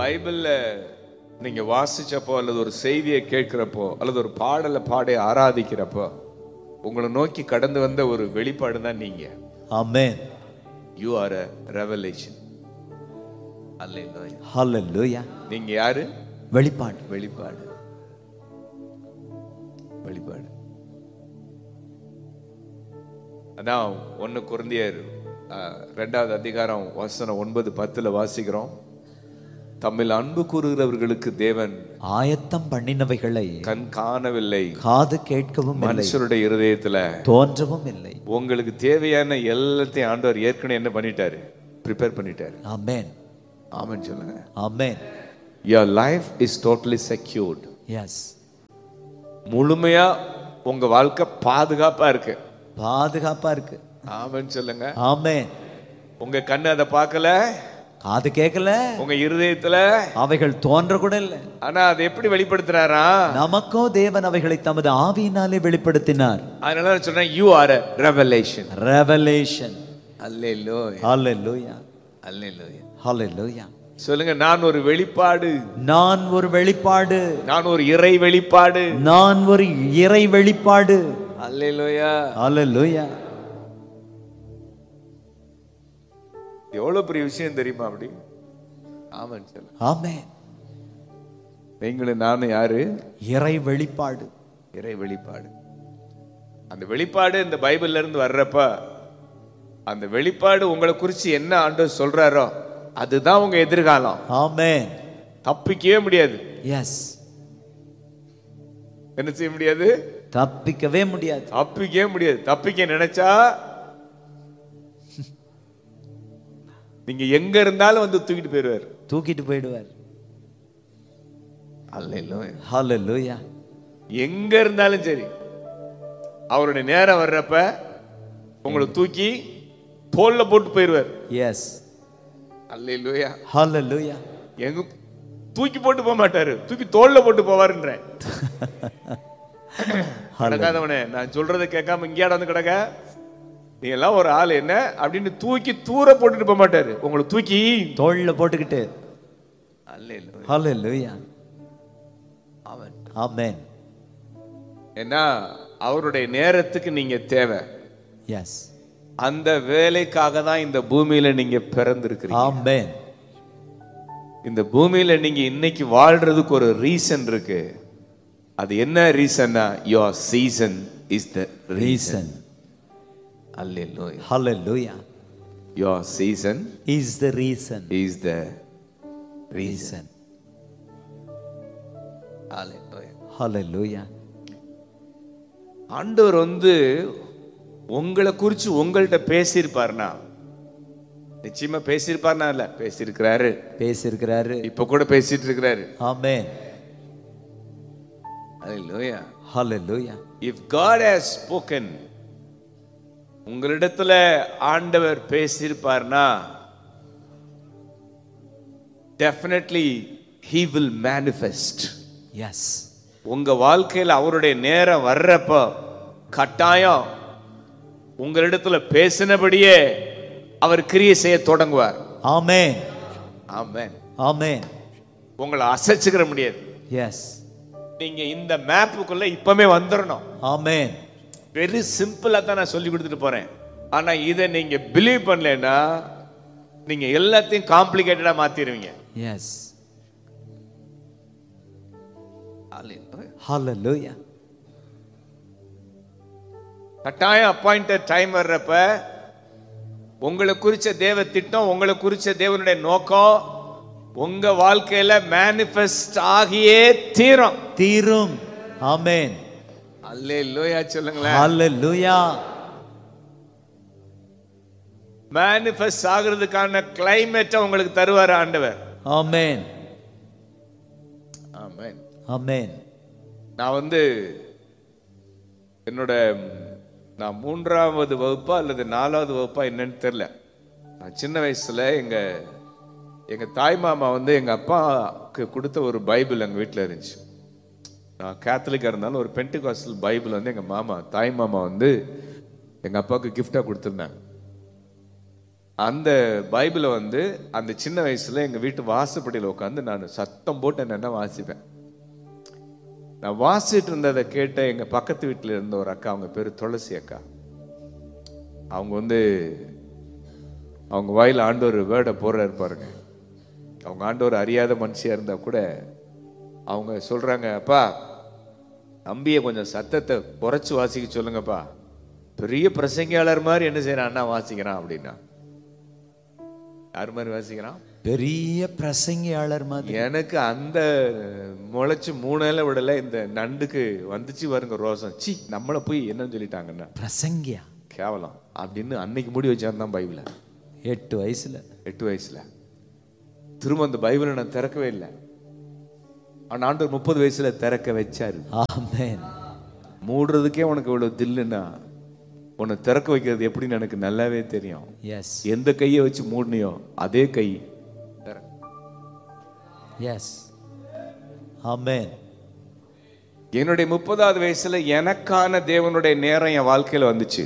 பைபிள்ல நீங்க வாசிச்சப்போ அல்லது ஒரு செய்தியை கேட்கிறப்போ அல்லது ஒரு பாடலை பாடி ஆராதிக்கிறப்போ உங்களை நோக்கி கடந்து வந்த ஒரு வெளிப்பாடு தான் நீங்க Amen. You are a revelation அல்ல Hallelujah. நீங்க யாரு வெளிப்பாடு வெளிப்பாடு வெளிப்பாடு அதான் ஒன்னு குருந்தியர் அஹ், ரெண்டாவது அதிகாரம் வசனம் ஒன்பது பத்துல வாசிக்கிறோம் தம்மில் அன்பு கூறுகிறவர்களுக்கு தேவன் ஆயத்தம் பண்ணினவைகளை கண் காணவில்லை காது கேட்கவும் இல்லை மனுஷருடைய இருதயத்துல தோன்றவும் இல்லை உங்களுக்கு தேவையான எல்லாத்தையும் ஆண்டவர் ஏற்கனவே என்ன பண்ணிட்டாரு ப்ரிப்பேர் பண்ணிட்டாரு Amen. ஆமென் சொல்லுங்க Amen. your life is totally secured Yes. முழுமையா உங்க வாழ்க்கை பாதுகாப்பா இருக்கு பாதுகாப்பா இருக்கு ஆமென் சொல்லுங்க Amen. உங்க கண்ணு அதை பார்க்கல காது கேட்கல உங்க இருதயத்துல அவைகள் தோன்ற கூட இல்லை ஆனா அதை எப்படி வெளிப்படுத்துறாரா நமக்கோ தேவன் அவைகளை தமது ஆவியினாலே வெளிப்படுத்தினார் அதனால நான் சொல்றேன் யூ ஆர் ரெவலேஷன் ரெவலேஷன் அல்லேலூயா ஹalleluya அல்லேலூயா ஹalleluya சொல்லுங்க நான் ஒரு வெளிப்பாடு நான் ஒரு வெளிப்பாடு நான் ஒரு இறை வெளிப்பாடு நான் ஒரு இறை வெளிப்பாடு அல்லேலூயா ஹalleluya எவ்வளவு பெரிய விஷயம் தெரியுமா அப்படி ஆமாம் சொல்லுங்க ஆமென் நீங்களும் நானும் யாரு இறை வெளிப்பாடு இறை வெளிப்பாடு அந்த வெளிப்பாடு இந்த பைபிள்ல இருந்து வர்றப்ப அந்த வெளிப்பாடு உங்களை குறித்து என்ன ஆண்டவர் சொல்றாரோ அதுதான் உங்க எதிர்காலம் ஆமென் தப்பிக்கவே முடியாது எஸ் என்ன செய்ய முடியாது தப்பிக்கவே முடியாது தப்பிக்கவே முடியாது தப்பிக்க நினைச்சா நீங்க எங்க இருந்தாலும் வந்து தூக்கிட்டு போயிடுவார் தூக்கிட்டு போயிடுவார் அல்ல ஹalleluya எங்க இருந்தாலும் சரி அவருடைய நேரம் வர்றப்ப உங்களை தூக்கி தோல்ல போட்டு போயிடுவார் எஸ் அல்ல ஹalleluya எங்க தூக்கி போட்டு போக மாட்டாரு தூக்கி தோல்ல போட்டு போவாருன்றேன் நடக்காதவனே நான் சொல்றதை கேட்காம இங்கேயாட வந்து கிடக்க நீ எல்லாம் ஒரு ஆள் என்ன அப்படின்னு தூக்கி தூர போட்டுட்டு போக மாட்டாரு உங்களை தூக்கி தோள்ல போட்டுக்கிட்டு அல்ல ஹalleluya அவன் ஆமென் ஏன்னா அவருடைய நேரத்துக்கு நீங்க தேவை எஸ் அந்த வேலைக்காக தான் இந்த பூமியில நீங்க பிறந்திருக்கிறீங்க ஆமென் இந்த பூமியில நீங்க இன்னைக்கு வாழ்றதுக்கு ஒரு ரீசன் இருக்கு அது என்ன ரீசன்னா your season is the reason reason அல்லேலூயா hallelujah your season is the reason is the reason reason அல்லேலூயா hallelujah ஆண்டவர் வந்து உங்களை குறித்து உங்கள்கிட்ட பேசியிருப்பார்னா நிச்சயமா பேசியிருப்பார்னா இல்ல பேசியிருக்கிறாரு பேசியிருக்கிறாரு இப்ப கூட பேசிட்டு இருக்கிறாரு ஆமென் அல்லேலூயா hallelujah if God has spoken உங்களிடத்துல ஆண்டவர் பேசியிருப்பார்னா definitely he will manifest yes உங்க வாழ்க்கையில் அவருடைய நேரம் வர்றப்போ கட்டாயம் உங்களிடத்துல பேசினபடியே அவர் கிரியை செய்ய தொடங்குவார் ஆமென் ஆமென் ஆமென் உங்களை அசைச்சுக்கிற முடியாது yes நீங்க இந்த மேப்புக்குள்ள இப்பவே வந்துடணும் ஆமென் வெரி சிம்பிளா தான் நான் சொல்லி கொடுத்துட்டு போறேன் ஆனா இதை நீங்க பிலீவ் பண்ணலைன்னா நீங்க எல்லாத்தையும் காம்ப்ளிகேட்டடா மாத்திடுவீங்க yes hallelujah கட்டாயம் அப்பாயிண்டட் டைம் வர்றப்ப உங்களை குறிச்ச தேவ திட்டம் உங்களை குறிச்ச தேவனுடைய நோக்கம் உங்க வாழ்க்கையில மேனிஃபெஸ்ட் ஆகியே தீரும் தீரும் ஆமென் அல்லே லோயா சொல்லுங்களேன் hallelujah மேனிஃபெஸ்ட் ஆகுறதுக்கான கிளைமேட்டை உங்களுக்கு தருவார் ஆண்டவர் ஆமென் ஆமென் ஆமென் நான் வந்து என்னோட ம், நான் மூன்றாவது வகுப்பா அல்லது நாலாவது வகுப்பா என்னன்னு தெரில நான் சின்ன வயசுல எங்க எங்க தாய் மாமா வந்து எங்க அப்பாவுக்கு கொடுத்த ஒரு பைபிள் எங்க வீட்டில் இருந்துச்சு நான் கேத்தலிக்கா இருந்தாலும் ஒரு பென்டிகாஸ்டல் பைபிள் வந்து எங்க மாமா தாய் மாமா வந்து எங்க அப்பாவுக்கு gift-ஆ கொடுத்துருந்தாங்க அந்த பைபிளை வந்து அந்த சின்ன வயசுல எங்க வீட்டு வாசப்படியில் உட்காந்து நான் சத்தம் போட்டு என்னென்ன வாசிப்பேன் நான் வாசிட்டு இருந்ததை கேட்ட எங்க பக்கத்து வீட்டில் இருந்த ஒரு அக்கா அவங்க பேரு துளசி அக்கா அவங்க வந்து அவங்க வாயில் ஆண்டவர் வேர்டை போடுறாரு பாருங்க அவங்க ஆண்டவர் அறியாத மனுஷியா இருந்தா கூட அவங்க சொல்றாங்க அப்பா தம்பியை கொஞ்சம் சத்தத்தை குறைச்சு வாசிக்க சொல்லுங்கப்பா பெரிய பிரசங்கியாளர் மாதிரி என்ன செய்யறான் அண்ணா வாசிக்கிறான் அப்படின்னா யார் மாதிரி வாசிக்கிறான் பெரிய பிரசங்கியாளர் மாதிரி எனக்கு அந்த முளைச்சு மூணையில விடல இந்த நண்டுக்கு வந்துச்சு பாருங்க ரோசம் சி நம்மளை போய் என்னன்னு சொல்லிட்டாங்கன்னா பிரசங்கியா கேவலம் அப்படின்னு அன்னைக்கு முடி வச்சாருந்தான் பைபிளை எட்டு வயசுல எட்டு வயசுல திரும்ப அந்த பைபிளை நான் திறக்கவே இல்லை ஆனா ஆண்டவர் முப்பது வயசுல திறக்க வச்சாரு ஆமென் மூடுறதுக்கே உனக்கு இவ்வளவு தில்லுன்னா உன்னை திறக்க வைக்கிறது எப்படின்னு எனக்கு நல்லாவே தெரியும் எஸ் எந்த கையை வச்சு மூடினியோ அதே கை திற- எஸ் ஆமென் என்னுடைய முப்பதாவது வயசுல எனக்கான தேவனுடைய நேரம் என் வாழ்க்கையில வந்துச்சு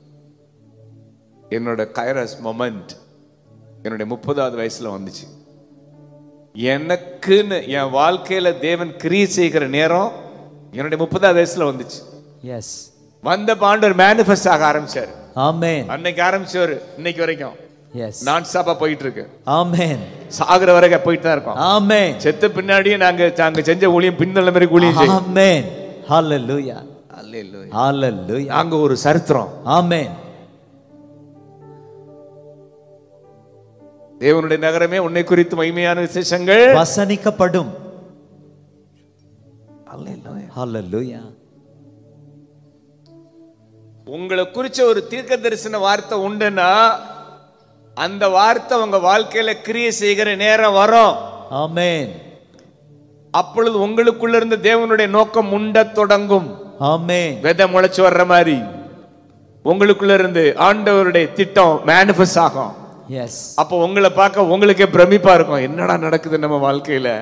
என்னோட கைரஸ் மொமெண்ட் என்னுடைய முப்பதாவது வயசுல வந்துச்சு எனக்குன்னு என் வாழ்க்கையில தேவன் கிரியை செய்கிற நேரம் என்னுடைய முப்பதாவது வயசுல வந்துச்சு எஸ் வந்த பாண்டவர் மேனிஃபெஸ்ட் ஆக ஆரம்பிச்சாரு ஆமென் அன்னைக்கு ஆரம்பிச்சவர் இன்னைக்கு வரைக்கும் எஸ் நான் ஸ்டாப்பா போயிட்டு இருக்கு ஆமென் சாகுற வரைக்கும் போயிட்டு தான் இருக்கோம் ஆமென் செத்த பின்னாடியே நாங்க நாங்க செஞ்ச ஊழியம் பின்னல மாதிரி ஊழியம் செய்யும் ஆமென் ஹalleluya அல்லேலூயா. ஹalleluya நாங்க ஒரு சரித்திரம் ஆமென் தேவனுடைய நகரமே உன்னை குறித்து மகிமையான விசேஷங்கள் வசனிக்கப்படும் ஹalleluya உங்களை குறிச்ச ஒரு தீர்க்க தரிசன வார்த்தை உண்டுன்னா அந்த வார்த்தை உங்க வாழ்க்கையில கிரியை செய்கிற நேரம் வரும் ஆமென் அப்பொழுது உங்களுக்குள்ள இருந்த தேவனுடைய நோக்கம் உண்ட தொடங்கும் ஆமென் விதை முளைச்சு வர்ற மாதிரி உங்களுக்குள்ள இருந்து ஆண்டவருடைய திட்டம் மேனிஃபெஸ்ட் ஆகும் எஸ் அப்போ உங்களை பார்க்க உங்களுக்கே பிரமிப்பா இருக்கும் என்னடா நடக்குது நம்ம வாழ்க்கையில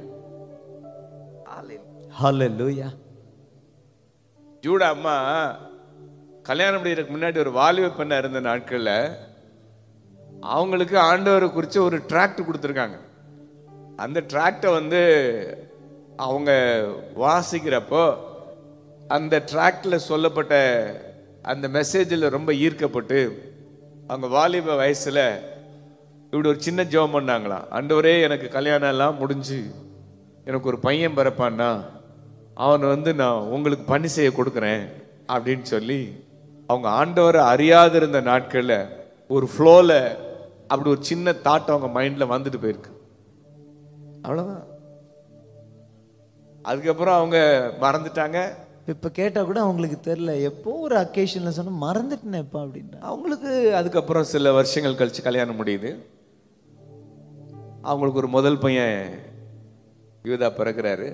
ஹalleluya ஜூடா அம்மா கல்யாணம் முடியறதுக்கு முன்னாடி ஒரு வாலிப பெண்ணா இருந்த நாட்கள்ல அவங்களுக்கு ஆண்டவரை குறித்து ஒரு டிராக்ட் கொடுத்துருக்காங்க அந்த டிராக்டை வந்து அவங்க வாசிக்கிறப்போ அந்த டிராக்ட்ல சொல்லப்பட்ட அந்த மெசேஜில் ரொம்ப ஈர்க்கப்பட்டு அவங்க வாலிப வயசுல இப்படி ஒரு சின்ன ஜெபம் பண்ணாங்களாம் ஆண்டவரே எனக்கு கல்யாணம் எல்லாம் முடிஞ்சு எனக்கு ஒரு பையன் பிறப்பான்னா அவனை வந்து நான் உங்களுக்கு பணி செய்ய கொடுக்குறேன் அப்படின்னு சொல்லி அவங்க ஆண்டவரை அறியாதிருந்த நாட்கள்ல ஒரு ஃப்ளோல அப்படி ஒரு சின்ன தாட் அவங்க மைண்ட்ல வந்துட்டு போயிருக்கு அவ்வளவுதான் அதுக்கப்புறம் அவங்க மறந்துட்டாங்க இப்ப கேட்டா கூட அவங்களுக்கு தெரியல எப்போ ஒரு அக்கேஷன்ல சொன்னா மறந்துட்டேனேப்பா அப்படின்னா அவங்களுக்கு அதுக்கப்புறம் சில வருஷங்கள் கழிச்சு கல்யாணம் முடியுது அவங்களுக்கு ஒரு முதல் பையன் யூதா பிறக்கிறாரு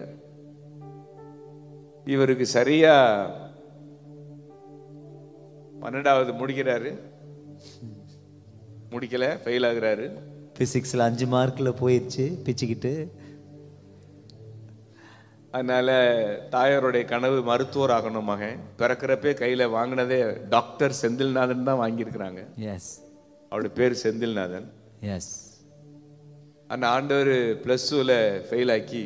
இவருக்கு சரியா பன்னெண்டாவது முடிக்கிறாரு முடிக்கல ஃபெயில் ஆகுறாரு பிசிக்ஸ்ல அஞ்சு மார்க்ல போயிடுச்சு பிச்சுக்கிட்டு அதனால தாயாருடைய கனவு மருத்துவர் ஆகணும் மகன் பிறக்கிறப்பே கையில வாங்கினதே டாக்டர் செந்தில்நாதன் தான் வாங்கியிருக்கிறாங்க எஸ் அவருடைய பேர் செந்தில்நாதன் எஸ் அந்த ஆண்டவர் பிளஸ் டூவில் ஃபெயில் ஆக்கி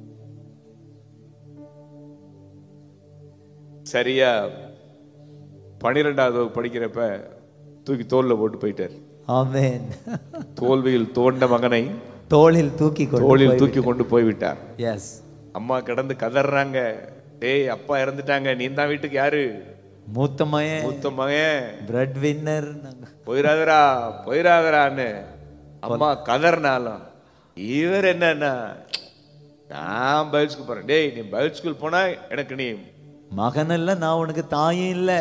சரியா பன்னிரெண்டாவது வகுப்பு படிக்கிறப்ப தூக்கி தோல்ல போட்டு போயிட்டார் ஆமென் தோல்வியில் தோண்ட மகனை தோளில் தூக்கி கொண்டு தோளில் தூக்கி கொண்டு போய்விட்டார் எஸ் அம்மா கிடந்து கதறாங்க டேய் அப்பா இறந்துட்டாங்க நீ தான் வீட்டுக்கு யாரு மூத்த மயன் மூத்த மகன் பிரெட் வின்னர் போயிராதரா போயிராதரான்னு அம்மா கதறினாலும் இவர் என்னன்னா நான் பைல் ஸ்கூல் போறேன் டேய் நீ பைல் ஸ்கூல் போனா எனக்கு நீ மகன் இல்ல நான் உனக்கு தாயும் இல்ல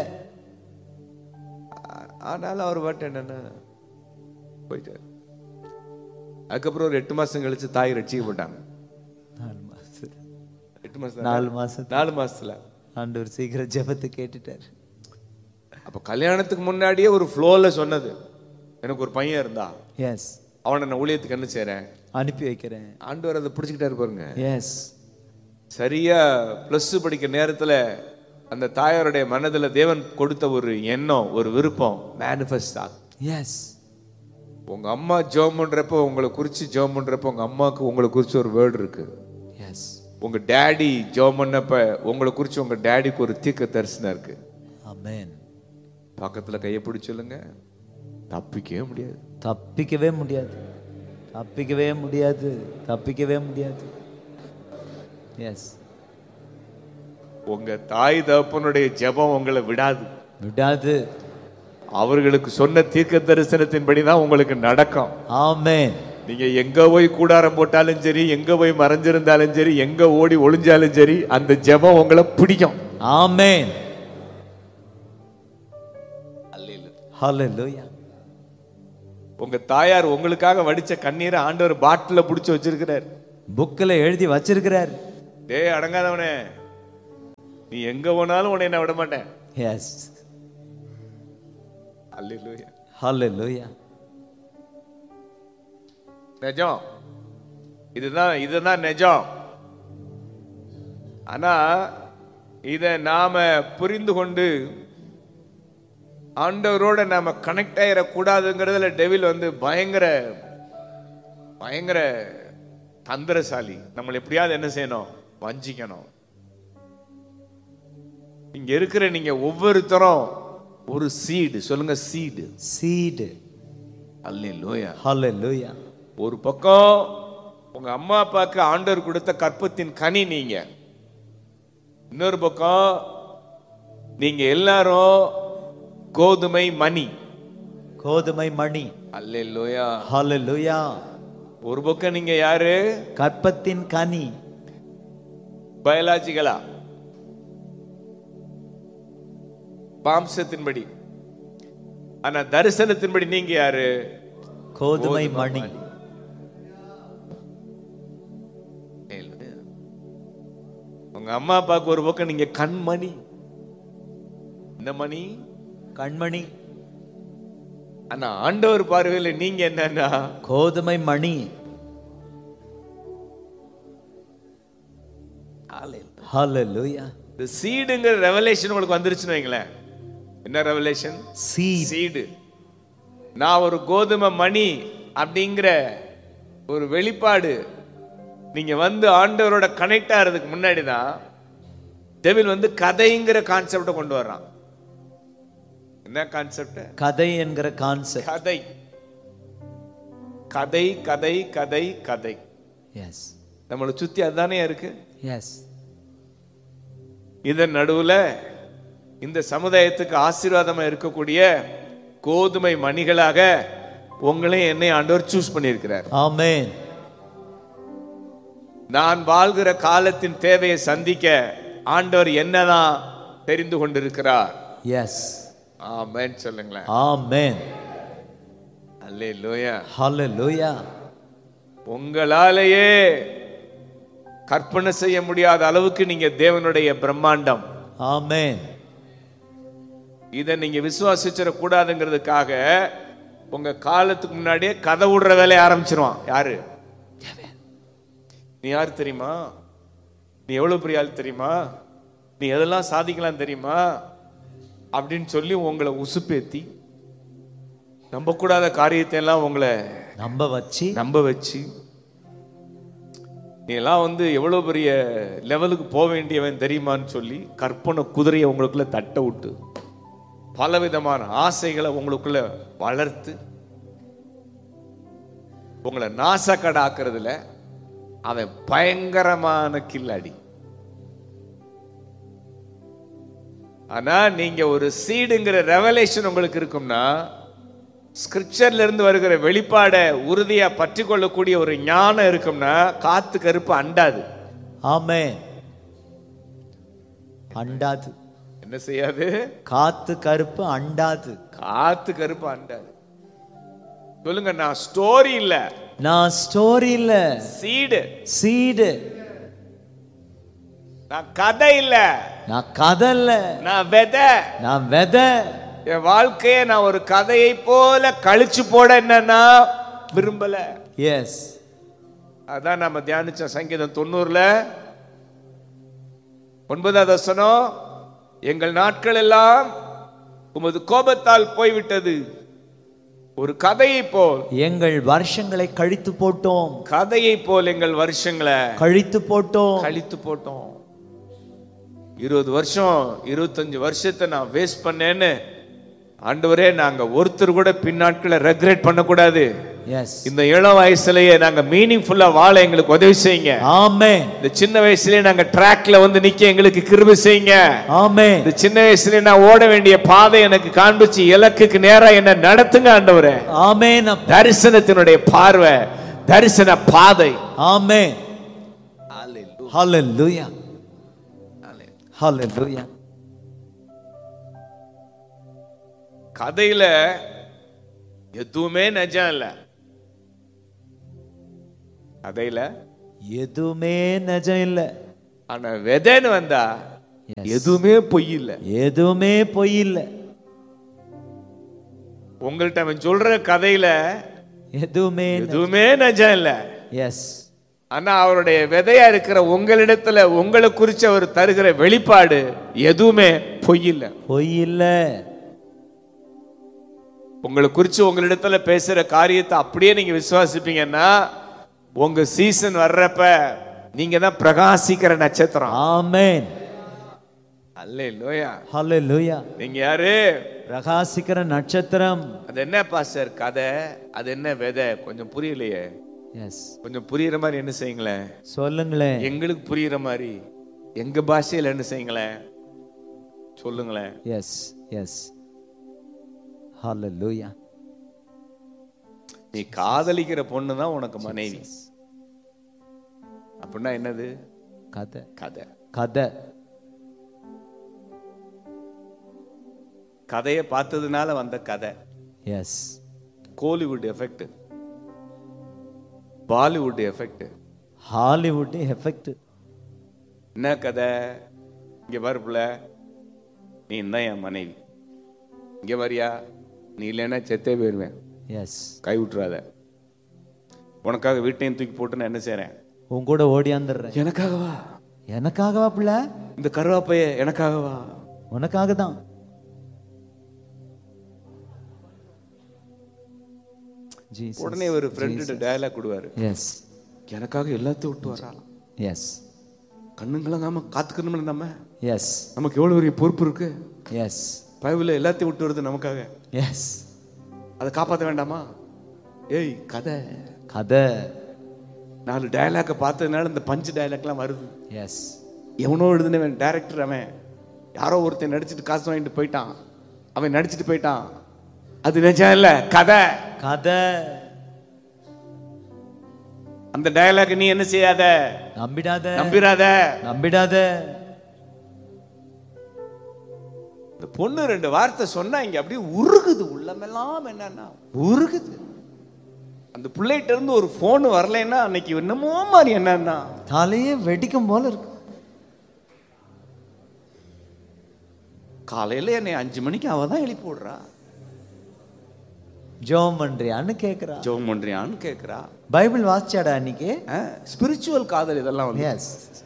ஆ- ஆனாலும் அவர் பாட்டு என்னன்னா போயிட்டார் அதுக்கப்புறம் ஒரு எட்டு மாசம் கழிச்சு தாய் ரட்சிக்கப்பட்டாங்க நாலு மாசம் எட்டு மாசம் நாலு மாசம் நாலு மாசத்துல ஆண்டவர் சீக்கிரம் ஜெபத்தை கேட்டுட்டார் அப்ப கல்யாணத்துக்கு முன்னாடியே ஒரு ஃப்ளோல சொன்னது எனக்கு ஒரு பையன் இருந்தா எஸ் அவனை நான் ஊழியத்துக்கு என்ன செய்றேன் அனுப்பி வைக்கிறேன் ஆண்டவர் அதை பிடிச்சிக்கிட்டாரு பாருங்க எஸ் சரியா ப்ளஸ் படிக்கிற நேரத்துல அந்த தாயாருடைய மனதுல தேவன் கொடுத்த ஒரு எண்ணம் ஒரு விருப்பம் மேனிஃபெஸ்ட் ஆகும் எஸ் உங்க அம்மா ஜெபம் பண்றப்போ உங்களை குறிச்சு ஜெபம் பண்றப்போ உங்க அம்மாவுக்கு உங்களை குறிச்சு ஒரு வேர்டு இருக்கு எஸ் உங்க டேடி ஜெபம் பண்ணப்ப உங்களை குறிச்சு உங்க டேடிக்கு ஒரு தீர்க்க தரிசனம் இருக்கு ஆமென் பக்கத்துல கையை பிடிச்சு சொல்லுங்க தப்பிக்கவே முடியாது தப்பிக்கவே முடியாது தப்பிக்கவே முடியாது தப்பிக்கவே முடியாது எஸ் உங்க தாய் தகப்பனுடைய ஜெபம் உங்களை விடாது விடாது அவர்களுக்கு சொன்ன தீர்க்க தரிசனத்தின்படி தான் உங்களுக்கு நடக்கும் ஆமென் நீங்க எங்க போய் கூடாரம் போட்டாலும் சரி எங்க போய் மறைஞ்சிருந்தாலும் சரி எங்க ஓடி ஒளிஞ்சாலும் சரி அந்த ஜெபம் உங்களை பிடிக்கும் ஆமென் ஹalleluya உங்க தாயார் உங்களுக்காக வடிச்ச கண்ணீரை ஆண்டவர் பாட்டில புடிச்சு வச்சிருக்கிறார் புக்கில் எழுதி வச்சிருக்கிறார் டேய் அடங்காதவனே நீ எங்க போனாலும் உன்னை நான் விட மாட்டேன் எஸ் அல்லேலூயா ஹalleluya நிஜம் இதுதான் இதுதான் நிஜம் ஆனா இத நாம புரிந்து கொண்டு ஆண்டவரோட நாம கனெக்ட் ஆயிடக்கூடாதுங்கிறதுல டெவில் வந்து பயங்கர பயங்கர தந்திரசாலி நம்மளை எப்படியாவது என்ன செய்யணும் வஞ்சிக்கணும் இங்க இருக்கிற நீங்க ஒவ்வொருத்தரும் ஒரு சீடு சொல்லுங்க சீடு சீடு அல்லேலூயா ஹalleluya ஒரு பக்கம் உங்க அம்மா அப்பாவுக்கு ஆண்டவர் கொடுத்த கற்பத்தின் கனி நீங்க இன்னொரு பக்கம் நீங்க எல்லாரும் கோதுமை மணி கோதுமை மணி அல்லேலூயா ஹalleluya ஒரு பக்கம் நீங்க யாரு கற்பத்தின் கனி பயாலஜிக்கலா பாம்சத்தின்படி ஆனா தரிசனத்தின்படி நீங்க யாரு கோதுமை மணி உங்க அம்மா அப்பாவுக்கு ஒரு பக்கம் நீங்க கண்மணி இந்த மணி கண்மணி ஆனா ஆண்டவர் பார்வையில நீங்க என்னன்னா கோதுமை மணி ஹalleluya இந்த சீடுங்கிற ரெவலேஷன் உங்களுக்கு வந்துருச்சுன்னு வைங்களேன் என்ன ரெவலேஷன் சீட் சீடு நான் ஒரு கோதுமை மணி அப்படிங்கிற ஒரு வெளிப்பாடு நீங்க வந்து ஆண்டவரோட கனெக்ட் ஆகிறதுக்கு முன்னாடி தான் டெவில் வந்து கதைங்கிற கான்செப்டை கொண்டு வர்றான் என்ன கான்செப்ட் கதை என்கிற கான்செப்ட் கதை கதை கதை கதை கதை எஸ் நம்மளை சுத்தி அதுதானே இருக்கு எஸ் இதன் நடுவுல இந்த சமுதாயத்துக்கு ஆசீர்வாதமா இருக்கக்கூடிய கோதுமை மணிகளாக உங்களையும் என்னை ஆண்டவர் சூஸ் பண்ணியிருக்கிறார் ஆமென் நான் வாழ்கிற காலத்தின் தேவையை சந்திக்க ஆண்டவர் என்னதான் தெரிந்து கொண்டிருக்கிறார் எஸ் ஆமென் சொல்லுங்களேன் ஆமென் அல்லே லோயா ஹalleluya உங்களாலேயே கற்பனை செய்ய முடியாத அளவுக்கு நீங்க தேவனுடைய பிரம்மாண்டம் ஆமென் இதை நீங்க விசுவாசிச்சிட கூடாதுங்கிறதுக்காக உங்க காலத்துக்கு முன்னாடியே கதை விடுற வேலையை ஆரம்பிச்சிருவான் யாரு நீ யார் தெரியுமா நீ எவ்வளவு பெரிய ஆள் தெரியுமா நீ எதெல்லாம் சாதிக்கலாம் தெரியுமா அப்படின்னு சொல்லி உங்களை உசுப்பேத்தி நம்பக்கூடாத காரியத்தை எல்லாம் உங்களை நம்ப வச்சு நம்ப வச்சு நீ எல்லாம் வந்து எவ்வளவு பெரிய லெவலுக்கு போக வேண்டியவன் தெரியுமான்னு சொல்லி கற்பனை குதிரையை உங்களுக்குள்ள தட்ட விட்டு பலவிதமான ஆசைகளை உங்களுக்குள்ள வளர்த்து உங்களை நாசக்கடாக்குறதுல அவன் பயங்கரமான கில்லாடி ஆனா நீங்க ஒரு சீடுங்கிற ரெவலேஷன் உங்களுக்கு இருக்கும்னா ஸ்கிரிப்சர்ல இருந்து வருகிற வெளிப்பாடை உறுதியா பற்றி கொள்ளக்கூடிய ஒரு ஞானம் இருக்கும்னா காத்து கருப்பு அண்டாது ஆமென் அண்டாது என்ன செய்யாது காத்து கருப்பு அண்டாது காத்து கருப்பு அண்டாது சொல்லுங்க நான் ஸ்டோரி இல்ல நான் ஸ்டோரி இல்ல சீடு சீடு நான் கதை இல்ல நான் கதை இல்ல நான் விதை நான் விதை என் வாழ்க்கையை நான் ஒரு கதையை போல கழிச்சு போட என்னன்னா விரும்பல எஸ் அதான் நம்ம தியானிச்ச சங்கீதம் தொண்ணூறுல ஒன்பதாவது வசனம் எங்கள் நாட்கள் எல்லாம் உமது கோபத்தால் போய்விட்டது ஒரு கதையை போல் எங்கள் வருஷங்களை கழித்து போட்டோம் கதையை போல் எங்கள் வருஷங்களை கழித்து போட்டோம் கழித்து போட்டோம் இருபது வருஷம் இருபத்தஞ்சு வருஷத்தை நான் வேஸ்ட் பண்ணேன்னு ஆண்டவரே நாங்க ஒருத்தர் கூட பின்னாட்களை ரெக்ரெட் பண்ணக்கூடாது எஸ் இந்த இளம் வயசுலயே நாங்க மீனிங்ஃபுல்லா வாழ எங்களுக்கு உதவி செய்யுங்க ஆமென் இந்த சின்ன வயசுலயே நாங்க ட்ராக்ல வந்து நிக்க எங்களுக்கு கிருபை செய்யுங்க ஆமென் இந்த சின்ன வயசுலயே நான் ஓட வேண்டிய பாதை எனக்கு காண்பிச்சு இலக்குக்கு நேரா என்ன நடத்துங்க ஆண்டவரே ஆமென் அப்பா. தரிசனத்தினுடைய பார்வை தரிசன பாதை ஆமென் ஹalleluya ஹalleluya கதையில எதுவுமே நிஜம் இல்ல கதையில எதுவுமே நிஜம் இல்ல ஆனா விதைன்னு வந்தா எதுவுமே பொய் இல்ல எதுவுமே பொய் இல்ல உங்கள்ட்ட அவன் சொல்ற கதையில எதுவுமே எதுவுமே நிஜம் இல்ல எஸ் ஆனா அவருடைய விதையா இருக்கிற உங்களிடத்துல உங்களை குறிச்சு அவர் தருகிற வெளிப்பாடு எதுவுமே பொய் இல்ல பொய் இல்ல உங்களை குறிச்சு உங்களிடத்துல பேசுற காரியத்தை அப்படியே நீங்க விசுவாசிப்பீங்கன்னா உங்க சீசன் வர்றப்ப நீங்க தான் பிரகாசிக்கிற நட்சத்திரம் ஆமென் அல்ல லோயா ஹalleluya நீங்க யாரு பிரகாசிக்கிற நட்சத்திரம் அது என்ன பாஸ்டர் கதை அது என்ன விதை கொஞ்சம் புரியலையே எஸ் கொஞ்சம் புரியுற மாதிரி என்ன செய்யுங்களேன் சொல்லுங்களேன் எங்களுக்கு புரியுற மாதிரி எங்க பாஷையில என்ன செய்யுங்களேன் சொல்லுங்களேன் எஸ் எஸ் ஹalleluya நீ காதலிக்கிற பொண்ணு தான் உனக்கு மனைவி அப்படின்னா என்னது கதை கதை கதை கதையை பார்த்ததுனால வந்த கதை yes Kollywood effect Bollywood effect Hollywood effect என்ன கதை இங்க வரப்புல நீ தான் என் மனைவி இங்க வரியா நீ இல்லைன்னா செத்தே போயிருவேன் எஸ் கை விட்டுறாத உனக்காக வீட்டையும் தூக்கி போட்டு நான் என்ன செய்றேன் உன் கூட ஓடியாந்துடுறேன் எனக்காகவா எனக்காகவா பிள்ளை இந்த கருவாப்பைய எனக்காகவா உனக்காக தான் உடனே ஒரு ஃப்ரெண்டு டயலாக் கொடுவாரு எஸ் எனக்காக எல்லாத்தையும் விட்டு வரா எஸ் கண்ணுங்களாங்காம காத்துக்கணும்ல நம்ம எஸ் நமக்கு எவ்வளவு பெரிய பொறுப்பு இருக்கு எஸ் பைபிள்ல எல்லாத்தையும் விட்டு வருது நமக்காக எஸ் அதை காப்பாற்ற வேண்டாமா ஏய் கதை கதை நாலு டயலாக்கை பார்த்ததுனால இந்த பஞ்சு டயலாக்லாம் வருது எஸ் எவனோ எழுதுனவன் டைரக்டர் அவன் யாரோ ஒருத்தன் நடிச்சிட்டு காசு வாங்கிட்டு போயிட்டான் அவன் நடிச்சிட்டு போயிட்டான் அது நிஜம் இல்ல கதை கதை அந்த டயலாக் நீ என்ன செய்யாத நம்பிடாத நம்பிராத நம்பிடாத இந்த பொண்ணு ரெண்டு வார்த்தை சொன்னா இங்க அப்படியே உருகுது உள்ளமெல்லாம் என்னன்னா உருகுது அந்த பிள்ளைகிட்ட இருந்து ஒரு போன் வரலைன்னா அன்னைக்கு என்னமோ மாதிரி என்னன்னா தலையே வெடிக்கும் போல இருக்கு காலையில என்னை அஞ்சு மணிக்கு அவ தான் எழுப்பி விடுறா ஜோம் பண்றியான்னு கேக்குறா ஜோம் பண்றியான்னு கேக்குறா பைபிள் வாசிச்சாடா அன்னைக்கு ஸ்பிரிச்சுவல் காதல் இதெல்லாம் வந்து எஸ்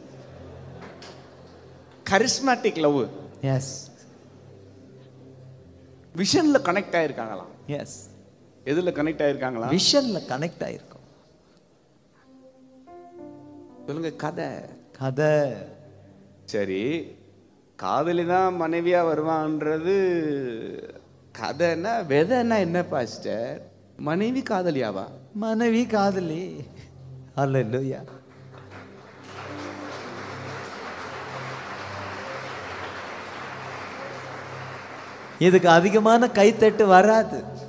கரிஸ்மேட்டிக் லவ் எஸ் விஷன்ல கனெக்ட் ஆயிருக்காங்களாம் எஸ் எதுல கனெக்ட் ஆயிருக்காங்களா விஷன்ல கனெக்ட் ஆயிருக்கும் சொல்லுங்க கதை கதை சரி காதலி தான் மனைவியா வருவான்றது கதைன்னா விதைன்னா என்ன பாஸ்டர் மனைவி காதலியாவா மனைவி காதலி அல்லேலூயா இதுக்கு அதிகமான கைத்தட்டு வராது